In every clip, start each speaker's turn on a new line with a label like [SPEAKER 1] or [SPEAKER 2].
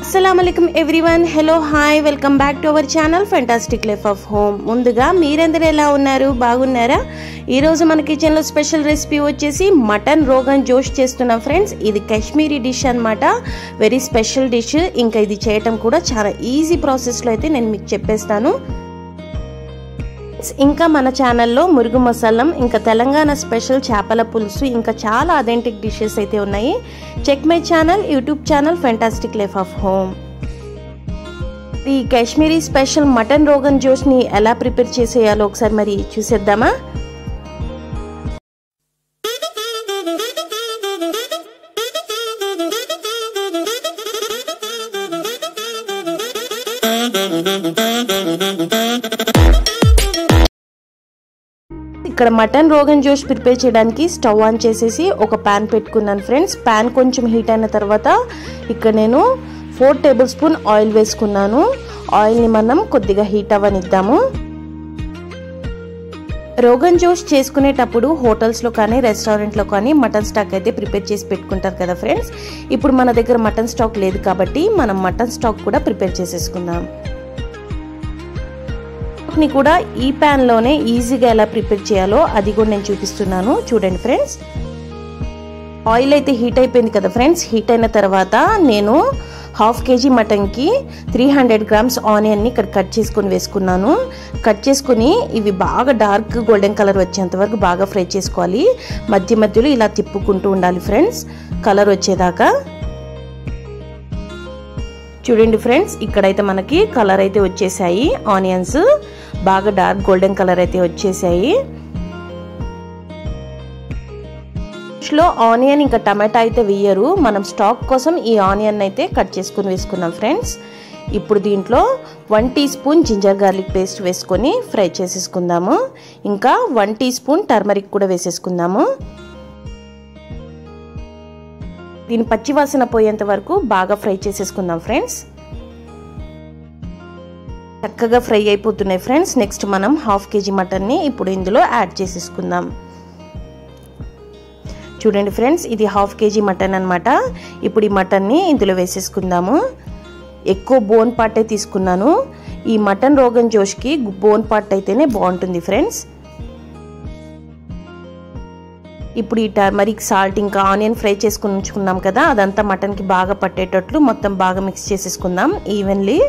[SPEAKER 1] అస్సలం everyone hello hi welcome back to our channel fantastic life of home ముందుగా మీరందరూ ఎలా ఉన్నారు బాగున్నారా ఈరోజు మన కిచెన్లో స్పెషల్ రెసిపీ వచ్చేసి మటన్ రోగన్ జోష్ చేస్తున్నాం ఫ్రెండ్స్ ఇది కాశ్మీరీ డిష్ అన్నమాట వెరీ స్పెషల్ డిష్ ఇంకా ఇది చేయటం కూడా చాలా ఈజీ ప్రాసెస్లో అయితే నేను మీకు చెప్పేస్తాను ఇంకా మన ఛానల్లో మురుగు మసాలం ఇంకా తెలంగాణ స్పెషల్ చేపల పులుసు ఇంకా చాలా అథెంటిక్ డిషెస్ అయితే ఉన్నాయి check my channel YouTube channel fantastic life of home ఈ కాశ్మీరీ స్పెషల్ మటన్ రోగన్ జోష్ని ఎలా ప్రిపేర్ చేసేయాలో ఒకసారి మరి చూసేద్దామా ఇక్కడ మటన్ రోగన్ జోష్ ప్రిపేర్ చేయడానికి స్టవ్ ఆన్ చేసేసి ఒక ప్యాన్ పెట్టుకున్నాను ఫ్రెండ్స్ ప్యాన్ కొంచెం హీట్ అయిన తర్వాత ఇక్కడ నేను ఫోర్ టేబుల్ స్పూన్ ఆయిల్ వేసుకున్నాను ఆయిల్ని మనం కొద్దిగా హీట్ అవ్వనిద్దాము రోగన్ జోష్ చేసుకునేటప్పుడు హోటల్స్లో కానీ రెస్టారెంట్లో కానీ మటన్ స్టాక్ అయితే ప్రిపేర్ చేసి పెట్టుకుంటారు కదా ఫ్రెండ్స్ ఇప్పుడు మన దగ్గర మటన్ స్టాక్ లేదు కాబట్టి మనం మటన్ స్టాక్ కూడా ప్రిపేర్ చేసేసుకుందాం ని కూడా ఈ ప్యాన్లోనే ఈజీగా ఎలా ప్రిపేర్ చేయాలో అది కూడా నేను చూపిస్తున్నాను చూడండి ఫ్రెండ్స్ ఆయిల్ అయితే హీట్ అయిపోయింది కదా ఫ్రెండ్స్ హీట్ అయిన తర్వాత నేను హాఫ్ కేజీ మటన్కి త్రీ హండ్రెడ్ గ్రామ్స్ ఆనియన్ని ఇక్కడ కట్ చేసుకొని వేసుకున్నాను కట్ చేసుకుని ఇవి బాగా డార్క్ గోల్డెన్ కలర్ వచ్చేంత వరకు బాగా ఫ్రై చేసుకోవాలి మధ్య మధ్యలో ఇలా తిప్పుకుంటూ ఉండాలి ఫ్రెండ్స్ కలర్ వచ్చేదాకా చూడండి ఫ్రెండ్స్ ఇక్కడైతే మనకి కలర్ అయితే వచ్చేసాయి ఆనియన్స్ బాగా డార్క్ గోల్డెన్ కలర్ అయితే వచ్చేసాయి లో ఆనియన్ ఇంకా టమాటా అయితే వేయరు మనం స్టాక్ కోసం ఈ ఆనియన్ అయితే కట్ చేసుకుని వేసుకున్నాం ఫ్రెండ్స్ ఇప్పుడు దీంట్లో one teaspoon ginger garlic paste వేసుకొని ఫ్రై చేసేసుకుందాము ఇంకా వన్ టీ స్పూన్ టర్మరిక్ కూడా వేసేసుకుందాము దీని పచ్చివాసన పోయేంత వరకు బాగా ఫ్రై చేసేసుకుందాం ఫ్రెండ్స్ చక్కగా ఫ్రై అయిపోతున్నాయి ఫ్రెండ్స్ నెక్స్ట్ మనం హాఫ్ కేజీ మటన్ని ఇప్పుడు ఇందులో యాడ్ చేసేసుకుందాం చూడండి ఫ్రెండ్స్ ఇది హాఫ్ కేజీ మటన్ అనమాట ఇప్పుడు ఈ మటన్ని ఇందులో వేసేసుకుందాము ఎక్కువ బోన్ పార్టే తీసుకున్నాను ఈ మటన్ రోగన్ జోష్కి బోన్ పార్ట్ అయితేనే బాగుంటుంది ఫ్రెండ్స్ ఇప్పుడు ఈ టర్మరిక్ సాల్ట్ ఇంకా ఆనియన్ ఫ్రై చేసుకుని ఉంచుకున్నాం కదా అదంతా మటన్కి బాగా పట్టేటట్లు మొత్తం బాగా మిక్స్ చేసేసుకుందాం ఈవెన్లీ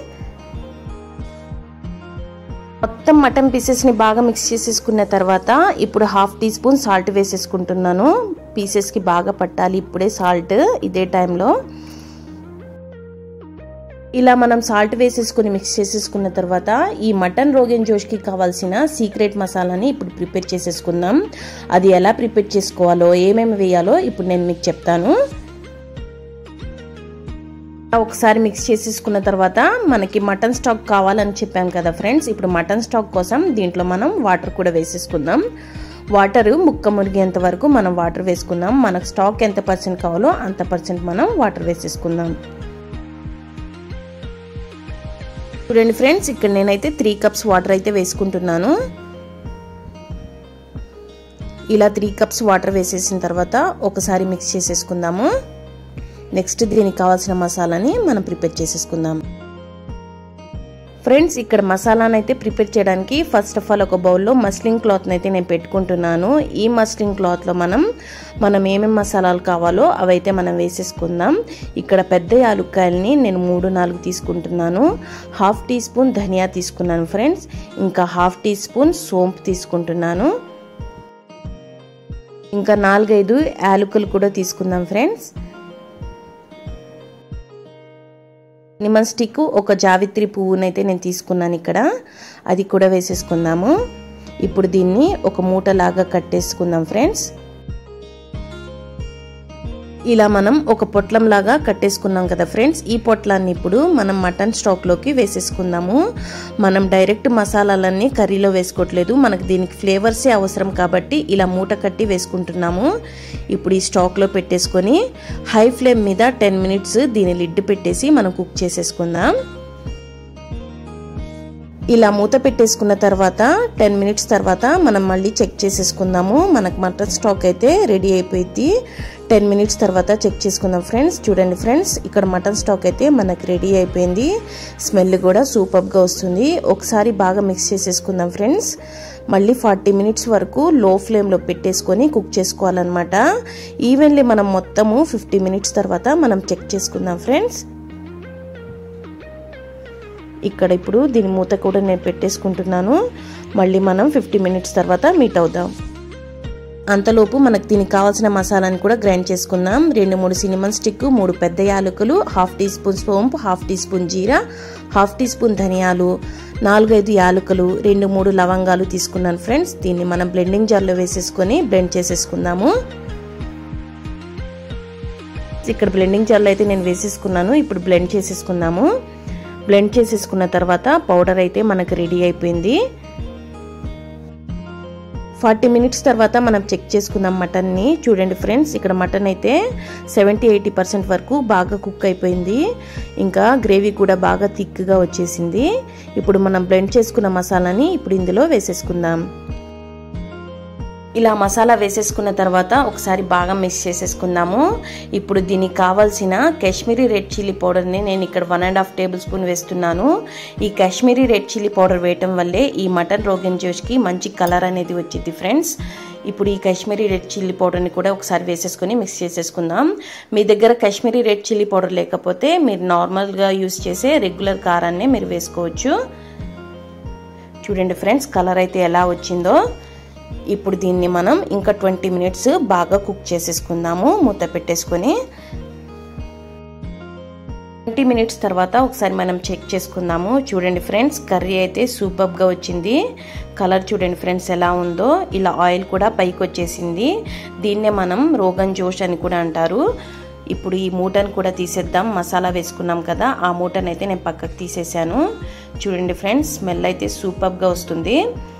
[SPEAKER 1] మొత్తం మటన్ పీసెస్ని బాగా మిక్స్ చేసేసుకున్న తర్వాత ఇప్పుడు హాఫ్ టీ స్పూన్ సాల్ట్ వేసేసుకుంటున్నాను పీసెస్కి బాగా పట్టాలి ఇప్పుడే సాల్ట్ ఇదే టైంలో ఇలా మనం సాల్ట్ వేసేసుకుని మిక్స్ చేసేసుకున్న తర్వాత ఈ మటన్ రోగన్ జోష్కి కావాల్సిన సీక్రెట్ మసాలాని ఇప్పుడు ప్రిపేర్ చేసేసుకుందాం అది ఎలా ప్రిపేర్ చేసుకోవాలో ఏమేమి వేయాలో ఇప్పుడు నేను మీకు చెప్తాను ఒకసారి మిక్స్ చేసేసుకున్న తర్వాత మనకి మటన్ స్టాక్ కావాలని చెప్పాం కదా ఫ్రెండ్స్ ఇప్పుడు మటన్ స్టాక్ కోసం దీంట్లో మనం వాటర్ కూడా వేసేసుకుందాం వాటర్ ముక్క మురిగేంత వరకు మనం వాటర్ వేసుకుందాం మనకు స్టాక్ ఎంత పర్సెంట్ కావాలో అంత పర్సెంట్ మనం వాటర్ వేసేసుకుందాం చూడండి ఫ్రెండ్స్ ఇక్కడ నేనైతే త్రీ కప్స్ వాటర్ అయితే వేసుకుంటున్నాను ఇలా త్రీ కప్స్ వాటర్ వేసేసిన తర్వాత ఒకసారి మిక్స్ చేసేసుకుందాము నెక్స్ట్ దీనికి కావాల్సిన మసాలాని మనం ప్రిపేర్ చేసేసుకుందాం ఫ్రెండ్స్ ఇక్కడ మసాలాను అయితే ప్రిపేర్ చేయడానికి ఫస్ట్ ఆఫ్ ఆల్ ఒక బౌల్లో మస్లింగ్ క్లాత్ని అయితే నేను పెట్టుకుంటున్నాను ఈ మస్లింగ్ క్లాత్లో మనం మనం ఏమేమి మసాలాలు కావాలో అవైతే మనం వేసేసుకుందాం ఇక్కడ పెద్ద యాలుక్కాయలని నేను మూడు నాలుగు తీసుకుంటున్నాను హాఫ్ టీ స్పూన్ ధనియా తీసుకున్నాను ఫ్రెండ్స్ ఇంకా హాఫ్ టీ స్పూన్ సోంపు తీసుకుంటున్నాను ఇంకా నాలుగైదు యాలకులు కూడా తీసుకుందాం ఫ్రెండ్స్ నిమ్మన్ స్టిక్ ఒక జావిత్రి పువ్వునైతే నేను తీసుకున్నాను ఇక్కడ అది కూడా వేసేసుకుందాము ఇప్పుడు దీన్ని ఒక మూటలాగా కట్టేసుకుందాం ఫ్రెండ్స్ ఇలా మనం ఒక పొట్లం లాగా కట్టేసుకున్నాం కదా ఫ్రెండ్స్ ఈ పొట్లాన్ని ఇప్పుడు మనం మటన్ స్టాక్లోకి వేసేసుకుందాము మనం డైరెక్ట్ మసాలాలన్నీ కర్రీలో వేసుకోవట్లేదు మనకు దీనికి ఫ్లేవర్సే అవసరం కాబట్టి ఇలా మూట కట్టి వేసుకుంటున్నాము ఇప్పుడు ఈ స్టాక్లో పెట్టేసుకొని హై ఫ్లేమ్ మీద టెన్ మినిట్స్ దీని లిడ్ పెట్టేసి మనం కుక్ చేసేసుకుందాం ఇలా మూత పెట్టేసుకున్న తర్వాత టెన్ మినిట్స్ తర్వాత మనం మళ్ళీ చెక్ చేసేసుకుందాము మనకు మటన్ స్టాక్ అయితే రెడీ అయిపోయింది టెన్ మినిట్స్ తర్వాత చెక్ చేసుకుందాం ఫ్రెండ్స్ చూడండి ఫ్రెండ్స్ ఇక్కడ మటన్ స్టాక్ అయితే మనకి రెడీ అయిపోయింది స్మెల్ కూడా సూపర్గా వస్తుంది ఒకసారి బాగా మిక్స్ చేసేసుకుందాం ఫ్రెండ్స్ మళ్ళీ ఫార్టీ మినిట్స్ వరకు లో ఫ్లేమ్లో పెట్టేసుకొని కుక్ చేసుకోవాలన్నమాట ఈవెన్లీ మనం మొత్తము ఫిఫ్టీ మినిట్స్ తర్వాత మనం చెక్ చేసుకుందాం ఫ్రెండ్స్ ఇక్కడ ఇప్పుడు దీని మూత కూడా నేను పెట్టేసుకుంటున్నాను మళ్ళీ మనం ఫిఫ్టీ మినిట్స్ తర్వాత మీట్ అవుదాం అంతలోపు మనకు దీనికి కావాల్సిన మసాలాని కూడా గ్రైండ్ చేసుకుందాం రెండు మూడు సినిమన్ స్టిక్ మూడు పెద్ద యాలకులు హాఫ్ టీ స్పూన్ సోంపు హాఫ్ టీ స్పూన్ జీరా హాఫ్ టీ స్పూన్ ధనియాలు నాలుగైదు యాలకులు రెండు మూడు లవంగాలు తీసుకున్నాను ఫ్రెండ్స్ దీన్ని మనం బ్లెండింగ్ జార్లో వేసేసుకొని బ్లెండ్ చేసేసుకుందాము ఇక్కడ బ్లెండింగ్ జార్లో అయితే నేను వేసేసుకున్నాను ఇప్పుడు బ్లెండ్ చేసేసుకుందాము బ్లెండ్ చేసేసుకున్న తర్వాత పౌడర్ అయితే మనకు రెడీ అయిపోయింది ఫార్టీ మినిట్స్ తర్వాత మనం చెక్ చేసుకుందాం మటన్ని చూడండి ఫ్రెండ్స్ ఇక్కడ మటన్ అయితే సెవెంటీ ఎయిటీ పర్సెంట్ వరకు బాగా కుక్ అయిపోయింది ఇంకా గ్రేవీ కూడా బాగా థిక్గా వచ్చేసింది ఇప్పుడు మనం బ్లెండ్ చేసుకున్న మసాలాని ఇప్పుడు ఇందులో వేసేసుకుందాం ఇలా మసాలా వేసేసుకున్న తర్వాత ఒకసారి బాగా మిక్స్ చేసేసుకుందాము ఇప్పుడు దీనికి కావాల్సిన కాశ్మీరీ రెడ్ చిల్లీ పౌడర్ని నేను ఇక్కడ one and half tablespoon వేస్తున్నాను ఈ కాశ్మీరీ రెడ్ చిల్లీ పౌడర్ వేయటం వల్లే ఈ మటన్ రోగన్ జోష్కి మంచి కలర్ అనేది వచ్చింది ఫ్రెండ్స్ ఇప్పుడు ఈ కాశ్మీరీ రెడ్ చిల్లీ పౌడర్ని కూడా ఒకసారి వేసేసుకొని మిక్స్ చేసేసుకుందాం మీ దగ్గర కాశ్మీరీ రెడ్ చిల్లీ పౌడర్ లేకపోతే మీరు నార్మల్గా యూస్ చేసే రెగ్యులర్ కారాన్నే మీరు వేసుకోవచ్చు చూడండి ఫ్రెండ్స్ కలర్ అయితే ఎలా వచ్చిందో ఇప్పుడు దీన్ని మనం ఇంకా ట్వంటీ మినిట్స్ బాగా కుక్ చేసేసుకుందాము మూత పెట్టేసుకొని ట్వంటీ మినిట్స్ తర్వాత ఒకసారి మనం చెక్ చేసుకుందాము చూడండి ఫ్రెండ్స్ కర్రీ అయితే సూపర్గా వచ్చింది కలర్ చూడండి ఫ్రెండ్స్ ఎలా ఉందో ఇలా ఆయిల్ కూడా పైకి వచ్చేసింది దీన్నే మనం రోగన్ జోష్ అని కూడా అంటారు ఇప్పుడు ఈ మూటను కూడా తీసేద్దాం మసాలా వేసుకున్నాం కదా ఆ మూటను అయితే నేను పక్కకు తీసేసాను చూడండి ఫ్రెండ్స్ స్మెల్ అయితే సూపర్గా వస్తుంది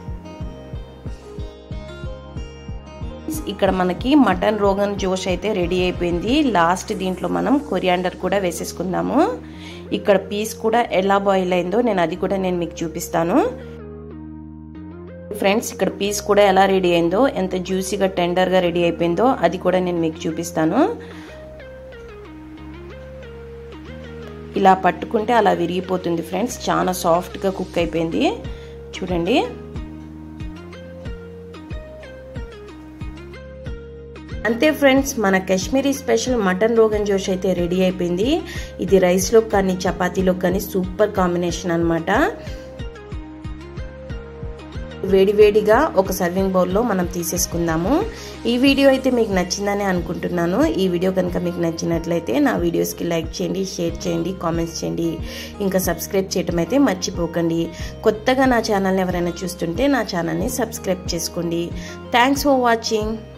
[SPEAKER 1] ఇక్కడ మనకి మటన్ రోగన్ జోష్ అయితే రెడీ అయిపోయింది లాస్ట్ దీంట్లో మనం కొరియాండర్ కూడా వేసేసుకుందాము ఇక్కడ పీస్ కూడా ఎలా బాయిల్ అయిందో నేను అది కూడా నేను మీకు చూపిస్తాను ఫ్రెండ్స్ ఇక్కడ పీస్ కూడా ఎలా రెడీ అయిందో ఎంత జ్యూసీగా టెండర్గా రెడీ అయిపోయిందో అది కూడా నేను మీకు చూపిస్తాను ఇలా పట్టుకుంటే అలా విరిగిపోతుంది ఫ్రెండ్స్ చాలా సాఫ్ట్గా కుక్ అయిపోయింది చూడండి అంతే ఫ్రెండ్స్ మన కాశ్మీరీ స్పెషల్ మటన్ రోగన్ జోష్ అయితే రెడీ అయిపోయింది ఇది రైస్లో కానీ చపాతీలో కానీ సూపర్ కాంబినేషన్ అనమాట వేడివేడిగా ఒక సర్వింగ్ బౌల్లో మనం తీసేసుకుందాము ఈ వీడియో అయితే మీకు నచ్చిందని అనుకుంటున్నాను ఈ వీడియో కనుక మీకు నచ్చినట్లయితే నా వీడియోస్కి లైక్ చేయండి షేర్ చేయండి కామెంట్స్ చేయండి ఇంకా సబ్స్క్రైబ్ చేయటం అయితే మర్చిపోకండి కొత్తగా నా ఛానల్ని ఎవరైనా చూస్తుంటే నా ఛానల్ని సబ్స్క్రైబ్ చేసుకోండి థ్యాంక్స్ ఫర్ వాచింగ్